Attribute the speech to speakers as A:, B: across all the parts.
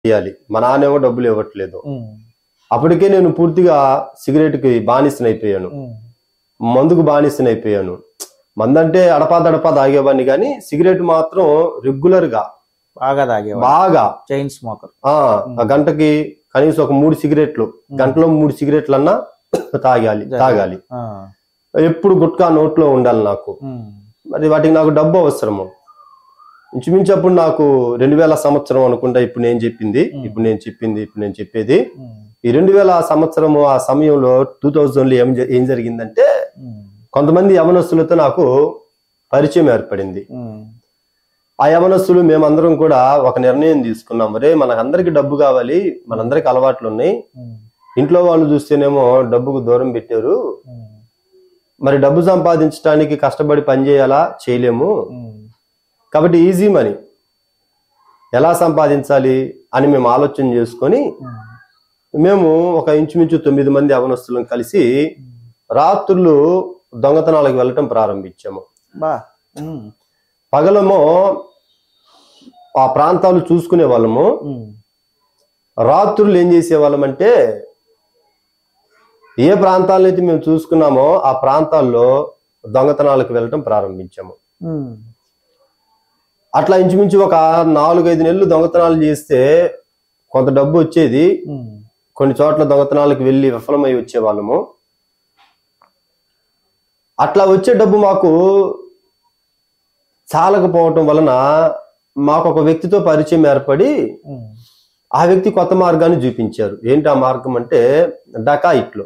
A: ఇవ్వాలి మా నాన్నేమో డబ్బులు ఇవ్వట్లేదు అప్పటికే నేను పూర్తిగా సిగరెట్కి బానిసనైపోయాను మందుకు బానిసనైపోయాను మందంటే అడపా దడపా తాగేవాడిని కానీ సిగరెట్ మాత్రం రెగ్యులర్ గా
B: బాగా తాగేవాడు
A: బాగా
B: చైన్ స్మోకర్
A: ఆ ఆ గంటకి కనీసం ఒక మూడు సిగరెట్లు గంటలో మూడు సిగరెట్లు అన్నా తాగాలి తాగాలి ఎప్పుడు గుట్కా నోట్లో ఉండాలి నాకు మరి వాటికి నాకు డబ్బు అవసరము ఇంచుమించు అప్పుడు నాకు రెండు వేల సంవత్సరం అనుకుంటా ఇప్పుడు నేను చెప్పింది ఇప్పుడు నేను చెప్పింది ఇప్పుడు నేను చెప్పేది ఈ రెండు వేల సంవత్సరము ఆ సమయంలో టూ థౌజండ్ లో ఏం జ- ఏం జరిగిందంటే కొంతమంది యవనస్తులతో నాకు పరిచయం ఏర్పడింది ఆ యవనస్తులు మేమందరం కూడా ఒక నిర్ణయం తీసుకున్నాం మరే మనకందరికి డబ్బు కావాలి మనందరికి అలవాట్లు ఉన్నాయి ఇంట్లో వాళ్ళు చూస్తేనేమో డబ్బుకు దూరం పెట్టారు మరి డబ్బు సంపాదించడానికి కష్టపడి పని చేయాలా చేయలేము కాబట్టి ఈజీ మనీ ఎలా సంపాదించాలి అని మేము ఆలోచన చేసుకొని మేము ఒక ఇంచుమించు తొమ్మిది మంది అవనస్తులను కలిసి రాత్రులు దొంగతనాలకు వెళ్ళటం ప్రారంభించాము
B: బా
A: పగలమో ఆ ప్రాంతాలు చూసుకునే వాళ్ళము రాత్రులు ఏం చేసే వాళ్ళమంటే ఏ ప్రాంతాలనైతే మేము చూసుకున్నామో ఆ ప్రాంతాల్లో దొంగతనాలకు వెళ్ళటం ప్రారంభించాము అట్లా ఇంచుమించు ఒక నాలుగైదు నెలలు దొంగతనాలు చేస్తే కొంత డబ్బు వచ్చేది కొన్ని చోట్ల దొంగతనాలకు వెళ్ళి విఫలమై వచ్చేవాళ్ళము అట్లా వచ్చే డబ్బు మాకు చాలకపోవటం వలన మాకు ఒక వ్యక్తితో పరిచయం ఏర్పడి ఆ వ్యక్తి కొత్త మార్గాన్ని చూపించారు ఏంటి ఆ మార్గం అంటే డకాయిట్లు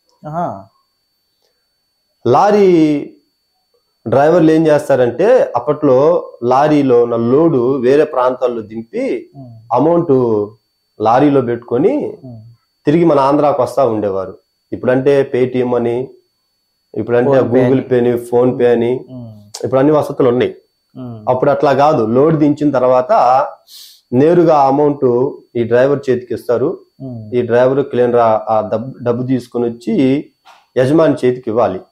A: లారీ డ్రైవర్లు ఏం చేస్తారంటే అప్పట్లో లారీలో ఉన్న లోడు వేరే ప్రాంతాల్లో దింపి అమౌంట్ లారీలో పెట్టుకొని తిరిగి మన ఆంధ్రాకు వస్తా ఉండేవారు ఇప్పుడంటే పేటిఎం అని ఇప్పుడంటే
B: Phone Pay
A: గూగుల్ పే అని ఫోన్ పే అని ఇప్పుడు అన్ని వసతులు ఉన్నాయి అప్పుడు అట్లా కాదు లోడ్ దించిన తర్వాత నేరుగా అమౌంట్ ఈ డ్రైవర్ చేతికి ఇస్తారు ఈ డ్రైవర్ క్లీనర్ ఆ- ఆ డబ్బు డబ్బు తీసుకొని వచ్చి యజమాని చేతికి ఇవ్వాలి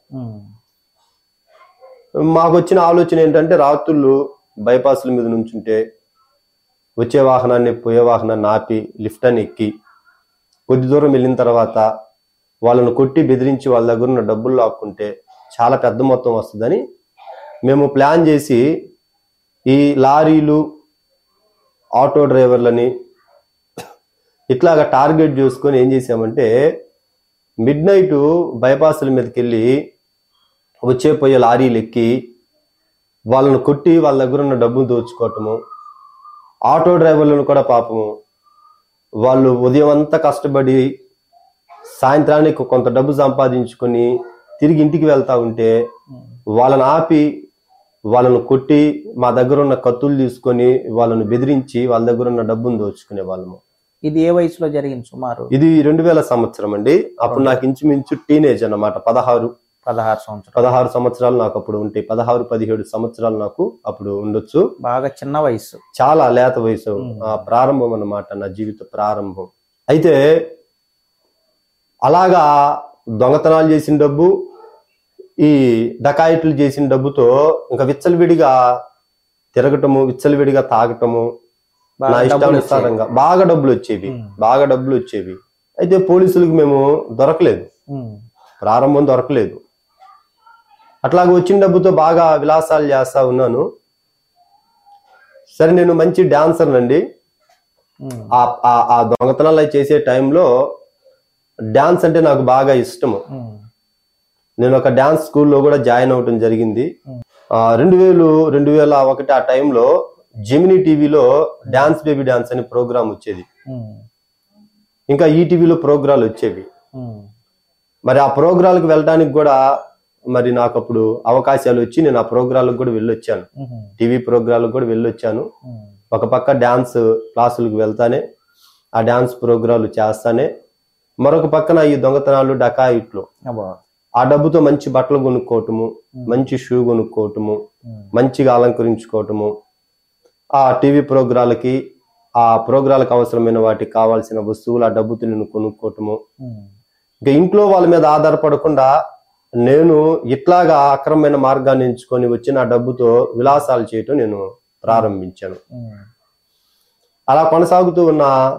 A: మాకు వచ్చిన ఆలోచన ఏంటంటే రాత్రులు బైపాస్ల మీద నుంచుంటే వచ్చే వాహనాన్ని పోయే వాహనాన్ని ఆపి లిఫ్ట్ అని ఎక్కి కొద్ది దూరం వెళ్ళిన తర్వాత వాళ్ళను కొట్టి బెదిరించి వాళ్ళ దగ్గర ఉన్న డబ్బులు లాక్కుంటే చాలా పెద్ద మొత్తం వస్తుందని మేము ప్లాన్ చేసి ఈ లారీలు ఆటో డ్రైవర్లని ఇట్లాగా టార్గెట్ చేసుకొని ఏం చేసామంటే మిడ్ నైట్ బైపాస్ల మీదకి వెళ్ళి వచ్చే పోయే లారీలు ఎక్కి వాళ్ళను కొట్టి వాళ్ళ దగ్గర ఉన్న డబ్బును దోచుకోవటము ఆటో డ్రైవర్లను కూడా పాపము వాళ్ళు ఉదయం అంతా కష్టపడి సాయంత్రానికి కొంత డబ్బు సంపాదించుకొని తిరిగి ఇంటికి వెళ్తా ఉంటే వాళ్ళని ఆపి వాళ్ళను కొట్టి మా దగ్గర ఉన్న కత్తులు తీసుకొని వాళ్ళను బెదిరించి వాళ్ళ దగ్గర ఉన్న డబ్బును దోచుకునే వాళ్ళము
B: ఇది ఏ వయసులో జరిగింది సుమారు
A: ఇది రెండు వేల సంవత్సరం అండి అప్పుడు నాకు ఇంచుమించు టీనేజ్ అన్నమాట పదహారు
B: పదహారు సంవత్సరాలు
A: పదహారు సంవత్సరాలు నాకు అప్పుడు ఉంటాయి పదహారు పదిహేడు సంవత్సరాలు నాకు అప్పుడు ఉండొచ్చు
B: బాగా చిన్న వయసు
A: చాలా లేత వయసు
B: మ్మ్.
A: ఆ ప్రారంభం అన్నమాట నా జీవిత ప్రారంభం అయితే అలాగా దొంగతనాలు చేసిన డబ్బు ఈ డకాయిట్లు చేసిన డబ్బుతో ఇంకా విచ్చలవిడిగా తిరగటము విచ్చలవిడిగా తాగటము నా
B: బాగా డబ్బులు వచ్చాయి.
A: ఇష్టానుసారంగా బాగా డబ్బులు వచ్చేవి
B: మ్మ్.
A: బాగా డబ్బులు వచ్చేవి అయితే పోలీసులకు మేము దొరకలేదు
B: ఉమ్,
A: ప్రారంభం దొరకలేదు అట్లాగ వచ్చిన డబ్బుతో బాగా విలాసాలు చేస్తా ఉన్నాను సరే నేను మంచి డాన్సర్ నండి
B: ఉమ్,
A: ఆ- ఆ- ఆ దొంగతనాలు అవి చేసే టైంలో డాన్స్ అంటే నాకు బాగా ఇష్టము
B: ఉమ్,
A: నేను ఒక డాన్స్ స్కూల్లో కూడా జాయిన్ అవ్వటం జరిగింది
B: Hmm.
A: ఆ, రెండు వేలు రెండు వేల ఒకటి ఆ టైంలో జెమినీ టీవీలో డాన్స్ బేబీ డాన్స్ అనే ప్రోగ్రామ్ వచ్చేది
B: ఉమ్,
A: ఇంకా ఈ టీవీలో ప్రోగ్రాలు వచ్చేవి
B: ఉమ్,
A: మరి ఆ ప్రోగ్రాలకు వెళ్ళడానికి కూడా మరి నాకు అప్పుడు అవకాశాలు వచ్చి నేను ఆ ప్రోగ్రాలకు కూడా వెళ్ళొచ్చాను
B: ఉమ్,
A: టీవీ ప్రోగ్రాలకు కూడా వెళ్ళొచ్చాను
B: ఉమ్,
A: ఒక పక్క డాన్స్ క్లాసులకు వెళ్తానే ఆ డాన్స్ ప్రోగ్రాలు చేస్తానే మరొక పక్కన ఈ దొంగతనాలు డకాయిట్లు
B: అబ్బా,
A: ఆ డబ్బుతో మంచి బట్టలు కొనుక్కోవటము మంచి షూ కొనుక్కోవటము
B: ఉమ్,
A: మంచిగా అలంకరించుకోవటము ఆ టీవీ ప్రోగ్రాలకి ఆ ప్రోగ్రాలకు అవసరమైన వాటికి కావాల్సిన వస్తువులు ఆ డబ్బుతో నేను కొనుక్కోవటము
B: ఉమ్,
A: ఇంకా ఇంట్లో వాళ్ళ మీద ఆధారపడకుండా నేను ఇట్లాగా అక్రమమైన మార్గాన్ని ఎంచుకొని వచ్చిన ఆ డబ్బుతో విలాసాలు చేయటం నేను ప్రారంభించాను
B: ఉమ్,
A: అలా కొనసాగుతూ ఉన్న